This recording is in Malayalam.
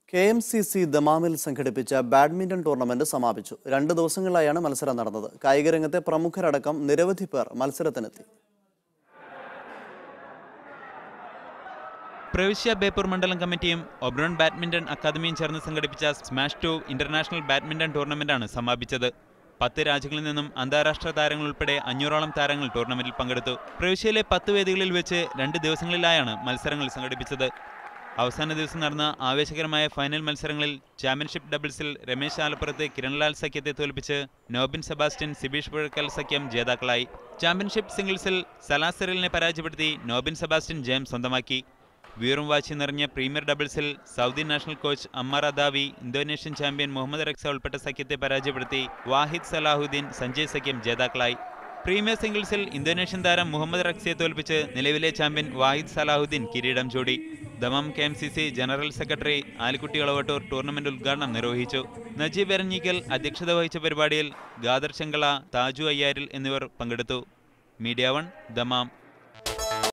കെ എം സി സി ദമാമിൽ സംഘടിപ്പിച്ച ബാഡ്മിന്റൺ ടൂർണമെന്റ് സമാപിച്ചു രണ്ട് ദിവസങ്ങളിലായാണ് മത്സരം നടന്നത് കായികരംഗത്തെ പ്രമുഖരടക്കം നിരവധി പേർ മത്സരത്തിനെത്തി പ്രവിശ്യ ബേപ്പൂർ മണ്ഡലം കമ്മിറ്റിയും ഒബ്രോൺ ബാഡ്മിന്റൺ അക്കാദമിയും ചേർന്ന് സംഘടിപ്പിച്ച സ്മാഷ് ടു ഇന്റർനാഷണൽ ബാഡ്മിന്റൺ ടൂർണമെന്റാണ് സമാപിച്ചത് പത്ത് രാജ്യങ്ങളിൽ നിന്നും അന്താരാഷ്ട്ര താരങ്ങൾ ഉൾപ്പെടെ അഞ്ഞൂറോളം താരങ്ങൾ ടൂർണമെന്റിൽ പങ്കെടുത്തു പ്രവിശ്യയിലെ പത്ത് വേദികളിൽ വെച്ച് രണ്ട് ദിവസങ്ങളിലായാണ് മത്സരങ്ങൾ സംഘടിപ്പിച്ചത് അവസാന ദിവസം നടന്ന ആവേശകരമായ ഫൈനൽ മത്സരങ്ങളിൽ ചാമ്പ്യൻഷിപ്പ് ഡബിൾസിൽ രമേശ് ആലപ്പുറത്ത് കിരൺലാൽ സഖ്യത്തെ തോൽപ്പിച്ച് നോബിൻ സെബാസ്റ്റ്യൻ സിബീഷ് പുഴക്കൽ സഖ്യം ജേതാക്കളായി ചാമ്പ്യൻഷിപ്പ് സിംഗിൾസിൽ സലാസെറിലിനെ പരാജയപ്പെടുത്തി നോബിൻ സെബാസ്റ്റ്യൻ ജയം സ്വന്തമാക്കി വീറും വാശി നിറഞ്ഞ പ്രീമിയർ ഡബിൾസിൽ Saudi national coach Ammar Adawi Indonesian champion Muhammad റക്സ ഉൾപ്പെട്ട സഖ്യത്തെ പരാജയപ്പെടുത്തി വാഹിദ് സലാഹുദ്ദീൻ സഞ്ജയ് സഖ്യം ജേതാക്കളായി പ്രീമിയർ സിംഗിൾസിൽ ഇന്തോനേഷ്യൻ താരം മുഹമ്മദ് റക്സയെ തോൽപ്പിച്ച് നിലവിലെ ചാമ്പ്യൻ വാഹിദ് സലാഹുദ്ദീൻ കിരീടം ചൂടി Dammam K M C C general secretary Alikutty Elavattoor tournament ഉദ്ഘാടനം നിർവഹിച്ചു നജീബ് എരഞ്ഞിക്കൽ അധ്യക്ഷത വഹിച്ച പരിപാടിയിൽ ഗാദർ ചെങ്കള താജു അയ്യാരിൽ എന്നിവർ പങ്കെടുത്തു മീഡിയ വൺ ദമാം